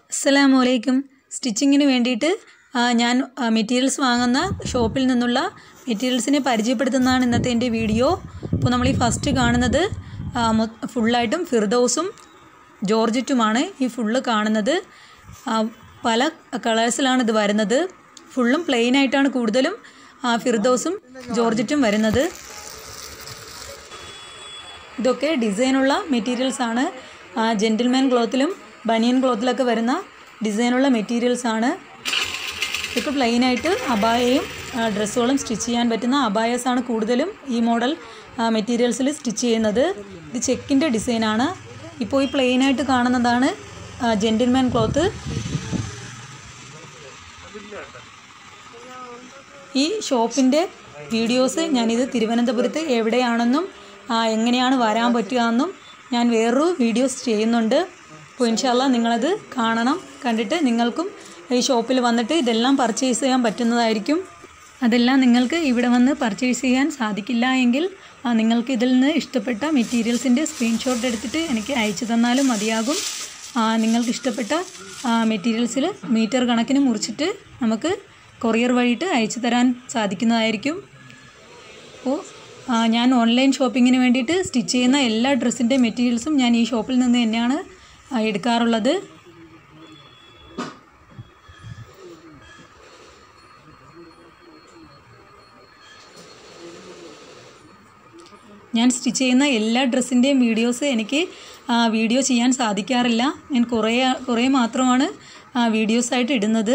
അസ്സലാമു അലൈക്കും സ്റ്റിച്ചിങ്ങിന് വേണ്ടിയിട്ട് ആ, ഞാൻ മെറ്റീരിയൽസ് വാങ്ങുന്ന ഷോപ്പിൽ നിന്നുള്ള മെറ്റീരിയൽസിനെ പരിചയപ്പെടുത്തുന്നതാണ് ഇന്നത്തെ എൻ്റെ വീഡിയോ അപ്പോൾ നമ്മൾ ഈ ഫസ്റ്റ് കാണുന്നത് ആ, മൊ- ഫുള്ളായിട്ടും ഫിർദൗസും ജോർജറ്റുമാണ് ഈ ഫുള്ള് കാണുന്നത് ആ, പല കളേഴ്സിലാണ് ഇത് വരുന്നത് ഫുള്ളും പ്ലെയിൻ ആയിട്ടാണ് കൂടുതലും ആ, ഫിർദൗസും ജോർജറ്റും വരുന്നത് ഇതൊക്കെ ഡിസൈനുള്ള മെറ്റീരിയൽസ് ആണ് ജെൻറ്റിൽമാൻ ക്ലോത്തിലും ബനിയൻ ക്ലോത്തിലൊക്കെ വരുന്ന ഡിസൈനുള്ള മെറ്റീരിയൽസ് ആണ് ഇതൊക്കെ പ്ലെയിനായിട്ട് അബായയും ആ, ഡ്രസ്സുകളും സ്റ്റിച്ച് ചെയ്യാൻ പറ്റുന്ന അബായസ് ആണ് കൂടുതലും ഈ മോഡൽ മെറ്റീരിയൽസിൽ സ്റ്റിച്ച് ചെയ്യുന്നത് ഇത് ചെക്കിൻ്റെ ഡിസൈനാണ് ഇപ്പോൾ ഈ പ്ലെയിനായിട്ട് കാണുന്നതാണ് ജെൻറ്റിൽമാൻ ക്ലോത്ത് ഈ ഷോപ്പിൻ്റെ വീഡിയോസ് ഞാനിത് തിരുവനന്തപുരത്ത് എവിടെയാണെന്നും ആ, എങ്ങനെയാണ് വരാൻ പറ്റുക എന്നും ഞാൻ വേറൊരു വീഡിയോസ് ചെയ്യുന്നുണ്ട് അപ്പോൾ ഇൻഷാല്ല നിങ്ങളത് കാണണം കണ്ടിട്ട് നിങ്ങൾക്കും ഈ ഷോപ്പിൽ വന്നിട്ട് ഇതെല്ലാം പർച്ചേസ് ചെയ്യാൻ പറ്റുന്നതായിരിക്കും അതെല്ലാം നിങ്ങൾക്ക് ഇവിടെ വന്ന് പർച്ചേസ് ചെയ്യാൻ സാധിക്കില്ല എങ്കിൽ ആ, നിങ്ങൾക്ക് ഇതിൽ നിന്ന് ഇഷ്ടപ്പെട്ട മെറ്റീരിയൽസിൻ്റെ സ്ക്രീൻഷോട്ട് എടുത്തിട്ട് എനിക്ക് അയച്ചു തന്നാലും മതിയാകും ആ, നിങ്ങൾക്ക് ഇഷ്ടപ്പെട്ട മെറ്റീരിയൽസിൽ മീറ്റർ കണക്കിന് മുറിച്ചിട്ട് നമുക്ക് കൊറിയർ വഴിയിട്ട് അയച്ചു തരാൻ സാധിക്കുന്നതായിരിക്കും അപ്പോൾ ആ, ഞാൻ ഓൺലൈൻ ഷോപ്പിങ്ങിന് വേണ്ടിയിട്ട് സ്റ്റിച്ച് ചെയ്യുന്ന എല്ലാ ഡ്രസ്സിൻ്റെ മെറ്റീരിയൽസും ഞാൻ ഈ ഷോപ്പിൽ നിന്ന് തന്നെയാണ് ആ, എടുക്കാറുള്ളത് ഞാൻ സ്റ്റിച്ച് ചെയ്യുന്ന എല്ലാ ഡ്രസ്സിൻ്റെയും വീഡിയോസ് എനിക്ക് ആ, വീഡിയോ ചെയ്യാൻ സാധിക്കാറില്ല ഞാൻ കുറേ കുറേ മാത്രമാണ് ആ, വീഡിയോസായിട്ട് ഇടുന്നത്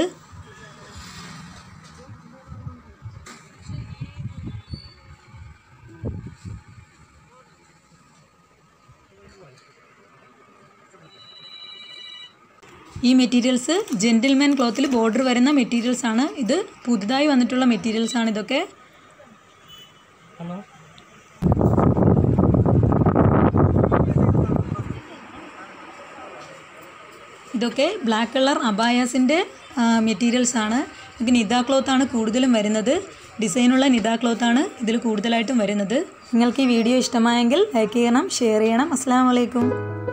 ഈ മെറ്റീരിയൽസ് ജെൻറ്റിൽമാൻ ക്ലോത്തിൽ ബോർഡർ വരുന്ന മെറ്റീരിയൽസ് ആണ് ഇത് പുതുതായി വന്നിട്ടുള്ള മെറ്റീരിയൽസ് ആണ് ഇതൊക്കെ ഇതൊക്കെ ബ്ലാക്ക് കളർ അബായാസിൻ്റെ മെറ്റീരിയൽസ് ആണ് ഇത് നിദ ക്ലോത്ത് ആണ് കൂടുതലും വരുന്നത് ഡിസൈനുള്ള നിദ ക്ലോത്ത് ആണ് ഇതിൽ കൂടുതലായിട്ടും വരുന്നത് നിങ്ങൾക്ക് ഈ വീഡിയോ ഇഷ്ടമായെങ്കിൽ ലൈക്ക് ചെയ്യണം ഷെയർ ചെയ്യണം അസ്സാം വലൈക്കും